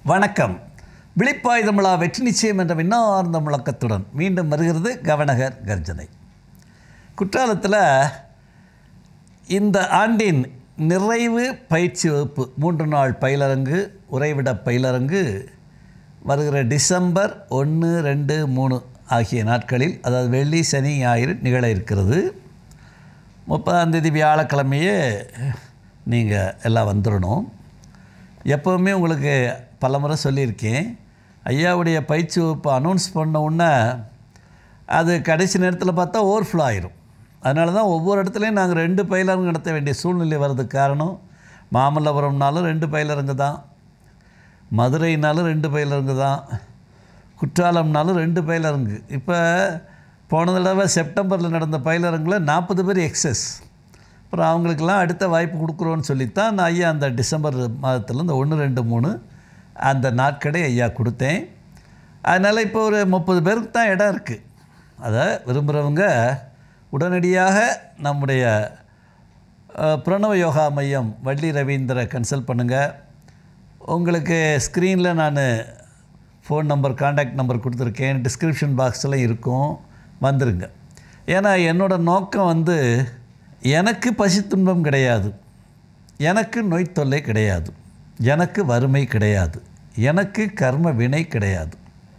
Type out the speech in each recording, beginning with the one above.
வணக்கம் விழிப்பாய் தமிழா வெற்றி நிச்சயம் என்ற விண்ணார்ந்த முழக்கத்துடன் மீண்டும் வருகிறது கவனகர் கர்ஜனை குற்றாலத்தில் இந்த ஆண்டின் நிறைவு பயிற்சி வகுப்பு மூன்று நாள் பயிலரங்கு உறைவிட பயிலரங்கு வருகிற டிசம்பர் ஒன்று ரெண்டு மூணு ஆகிய நாட்களில் அதாவது வெள்ளி சனி ஞாயிறு நிகழ இருக்கிறது முப்பதாம் தேதி வியாழக்கிழமையே நீங்கள் எல்லாம் வந்துடணும் எப்போவுமே உங்களுக்கு பலமுறை சொல்லியிருக்கேன் ஐயாவுடைய பயிற்சி வகுப்பு அனௌன்ஸ் பண்ண உடனே அது கடைசி நேரத்தில் பார்த்தா ஓவர்ஃப்ளோ ஆயிரும் அதனால தான் ஒவ்வொரு இடத்துலையும் நாங்கள் ரெண்டு பயிலரங்கு நடத்த வேண்டிய சூழ்நிலை வர்றதுக்கு காரணம் மாமல்லபுரம்னாலும் ரெண்டு பயிலரங்கு தான் மதுரைனாலும் ரெண்டு பயிலரங்கு தான் குற்றாலம்னாலும் ரெண்டு பயிலரங்கு இப்போ போன தடவை செப்டம்பரில் நடந்த பயிலரங்கில் நாற்பது பேர் எக்ஸஸ் அப்புறம் அவங்களுக்கெல்லாம் அடுத்த வாய்ப்பு கொடுக்குறோன்னு சொல்லித்தான் நான் ஐயா அந்த டிசம்பர் மாதத்தில் இந்த ஒன்று ரெண்டு மூணு அந்த நாட்களே ஐயா கொடுத்தேன் அதனால் இப்போ ஒரு முப்பது பேருக்கு தான் இடம் இருக்குது அதை விரும்புகிறவங்க உடனடியாக நம்முடைய அஹ், பிரணவ யோகா மையம் வள்ளி ரவீந்திர கன்சல்ட் பண்ணுங்கள் உங்களுக்கு ஸ்க்ரீனில் நான் ஃபோன் நம்பர் காண்டாக்ட் நம்பர் கொடுத்துருக்கேன் டிஸ்கிரிப்ஷன் பாக்ஸில் இருக்கும் வந்துருங்க ஏன்னா என்னோடய நோக்கம் வந்து எனக்கு பசி துன்பம் கிடையாது எனக்கு நோய் தொல்லை கிடையாது எனக்கு வறுமை கிடையாது எனக்கு கர்ம வினை கிடையாது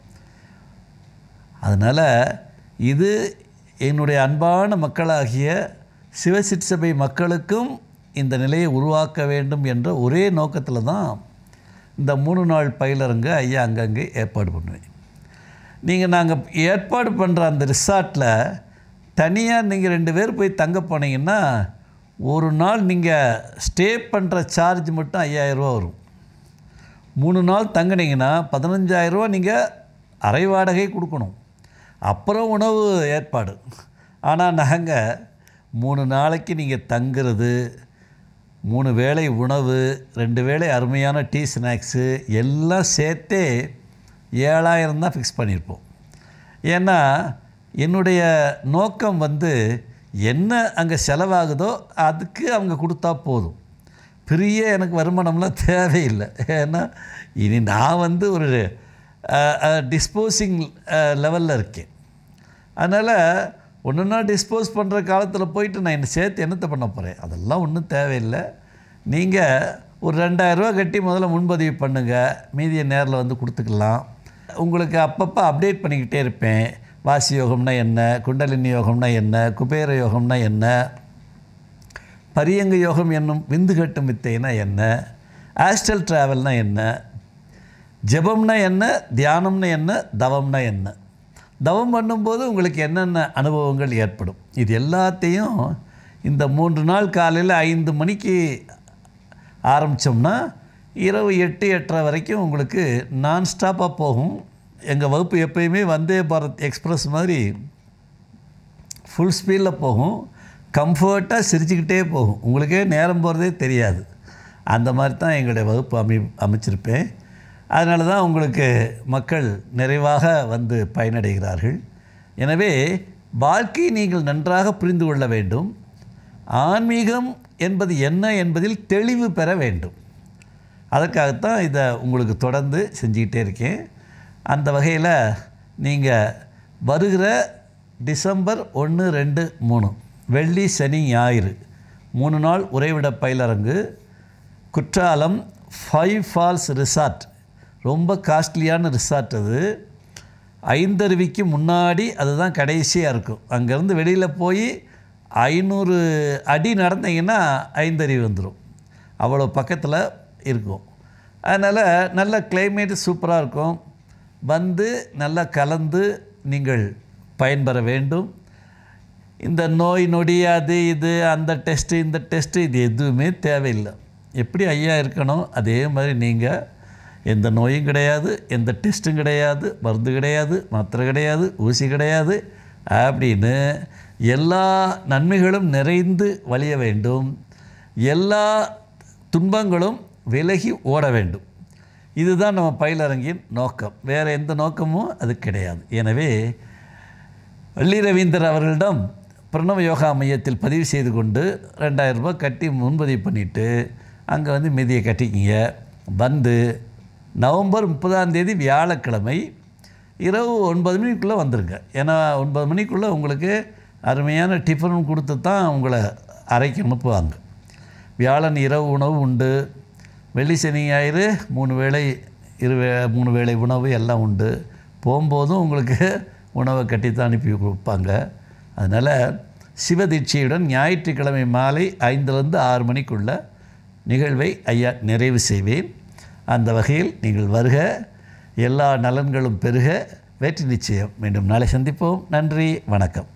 அதனால் இது என்னுடைய அன்பான மக்களாகிய சிவசிற்சபை மக்களுக்கும் இந்த நிலையை உருவாக்க வேண்டும் என்ற ஒரே நோக்கத்தில் தான் இந்த மூணு நாள் பயிலரங்க ஐயா அங்கங்கே ஏற்பாடு பண்ணுவேன் நீங்கள் நாங்கள் ஏற்பாடு பண்ணுற அந்த ரிசார்ட்டில் தனியாக நீங்கள் ரெண்டு பேர் போய் தங்க போனீங்கன்னா ஒரு நாள் நீங்கள் ஸ்டே பண்ணுற சார்ஜ் மட்டும் ஐயாயிரரூவா வரும் மூணு நாள் தங்குனீங்கன்னா பதினஞ்சாயிரரூவா நீங்கள் அரை வாடகை கொடுக்கணும் அப்புறம் உணவு ஏற்பாடு ஆனால் நாங்கள் மூணு நாளைக்கு நீங்கள் தங்குறது மூணு வேளை உணவு ரெண்டு வேளை அருமையான டீ ஸ்நாக்ஸு எல்லாம் சேர்த்தே ஏழாயிரம் தான் ஃபிக்ஸ் பண்ணியிருப்போம் ஏன்னா என்னுடைய நோக்கம் வந்து என்ன அங்கே செலவாகுதோ அதுக்கு அவங்க கொடுத்தா போதும் பெரிய எனக்கு வருமானம்லாம் தேவையில்லை ஏன்னா இனி நான் வந்து ஒரு டிஸ்போசிங் லெவலில் இருக்கேன் அதனால் ஒன்றுன்னா டிஸ்போஸ் பண்ணுற காலத்தில் போயிட்டு நான் என்ன சேர்த்து என்னத்தை பண்ண போகிறேன் அதெல்லாம் ஒன்றும் தேவையில்லை நீங்கள் ஒரு ரெண்டாயிரரூவா கட்டி முதல்ல முன்பதிவு பண்ணுங்கள் மீதியை நேரில் வந்து கொடுத்துக்கலாம் உங்களுக்கு அப்பப்போ அப்டேட் பண்ணிக்கிட்டே இருப்பேன் வாசி யோகம்னா என்ன குண்டலினி யோகம்னா என்ன குபேர யோகம்னா என்ன பரியங்க யோகம் என்னும் விந்து கட்டும் வித்தைனா என்ன ஆஸ்டல் ட்ராவல்னா என்ன ஜெபம்னா என்ன தியானம்னா என்ன தவம்னா என்ன தவம் பண்ணும்போது உங்களுக்கு என்னென்ன அனுபவங்கள் ஏற்படும் இது எல்லாத்தையும் இந்த மூன்று நாள் காலையில் ஐந்து மணிக்கு ஆரம்பித்தோம்னா இரவு எட்டு எட்டரை வரைக்கும் உங்களுக்கு நான் ஸ்டாப்பாக போகும் எங்கள் வகுப்பு எப்பயுமே வந்தே பாரத் எக்ஸ்பிரஸ் மாதிரி ஃபுல் ஸ்பீடில் போகும் கம்ஃபர்ட்டாக சிரிச்சுக்கிட்டே போகும் உங்களுக்கே நேரம் போகிறதே தெரியாது அந்த மாதிரி தான் எங்களுடைய வகுப்பு அமை அமைச்சிருப்பேன் அதனால தான் உங்களுக்கு மக்கள் நிறைவாக வந்து பயனடைகிறார்கள் எனவே வாழ்க்கையை நீங்கள் நன்றாக புரிந்து கொள்ள வேண்டும் ஆன்மீகம் என்பது என்ன என்பதில் தெளிவு பெற வேண்டும் அதற்காகத்தான் இதை உங்களுக்கு தொடர்ந்து செஞ்சுக்கிட்டே இருக்கேன் அந்த வகையில் நீங்கள் வருகிற டிசம்பர் ஒன்று ரெண்டு மூணு வெள்ளி சனி ஞாயிறு மூணு நாள் உறைவிட பயிலரங்கு குற்றாலம் ஃபைவ் ஃபால்ஸ் ரிசார்ட் ரொம்ப காஸ்ட்லியான ரிசார்ட் அது ஐந்தருவிக்கு முன்னாடி அதுதான் கடைசியாக இருக்கும் அங்கேருந்து வெளியில் போய் ஐநூறு அடி நடந்தீங்கன்னா ஐந்தருவி வந்துடும் அவ்வளோ பக்கத்தில் இருக்கும் அதனால் நல்ல கிளைமேட் சூப்பராக இருக்கும் வந்து நல்லா கலந்து நீங்கள் பயன்பெற வேண்டும் இந்த நோய் நொடி அது இது அந்த டெஸ்ட்டு இந்த டெஸ்ட்டு இது எதுவுமே தேவையில்லை எப்படி ஐயா இருக்கணும் அதே மாதிரி நீங்கள் எந்த நோயும் கிடையாது எந்த டெஸ்ட்டும் கிடையாது மருந்து கிடையாது மாத்திரை கிடையாது ஊசி கிடையாது அப்படின்னு எல்லா நன்மைகளும் நிறைந்து வழிய வேண்டும் எல்லா துன்பங்களும் விலகி ஓட வேண்டும் இதுதான் நம்ம பயிலரங்கின் நோக்கம் வேறு எந்த நோக்கமும் அது கிடையாது எனவே வள்ளி ரவீந்தர் அவர்களிடம் பிரணவ யோகா மையத்தில் பதிவு செய்து கொண்டு ரெண்டாயிரம் ரூபாய் கட்டி முன்பதிவு பண்ணிவிட்டு அங்கே வந்து மீதியை கட்டிக்கிங்க வந்து நவம்பர் முப்பதாம் தேதி வியாழக்கிழமை இரவு ஒன்பது மணிக்குள்ளே வந்துருங்க ஏன்னா ஒன்பது மணிக்குள்ளே உங்களுக்கு அருமையான டிஃபனும் கொடுத்து தான் உங்களை அறைக்கு அனுப்புவாங்க வியாழன் இரவு உணவு உண்டு வெள்ளி சனி ஞாயிறு மூணு வேளை இரு வே மூணு வேளை உணவு எல்லாம் உண்டு போகும்போதும் உங்களுக்கு உணவை கட்டித்தான் அனுப்பி கொடுப்பாங்க அதனால் சிவதீட்சையுடன் ஞாயிற்றுக்கிழமை மாலை ஐந்துலேருந்து ஆறு மணிக்குள்ள நிகழ்வை ஐயா நிறைவு செய்வேன் அந்த வகையில் நீங்கள் வருக எல்லா நலன்களும் பெருக வெற்றி நிச்சயம் மீண்டும் நாளை சந்திப்போம் நன்றி வணக்கம்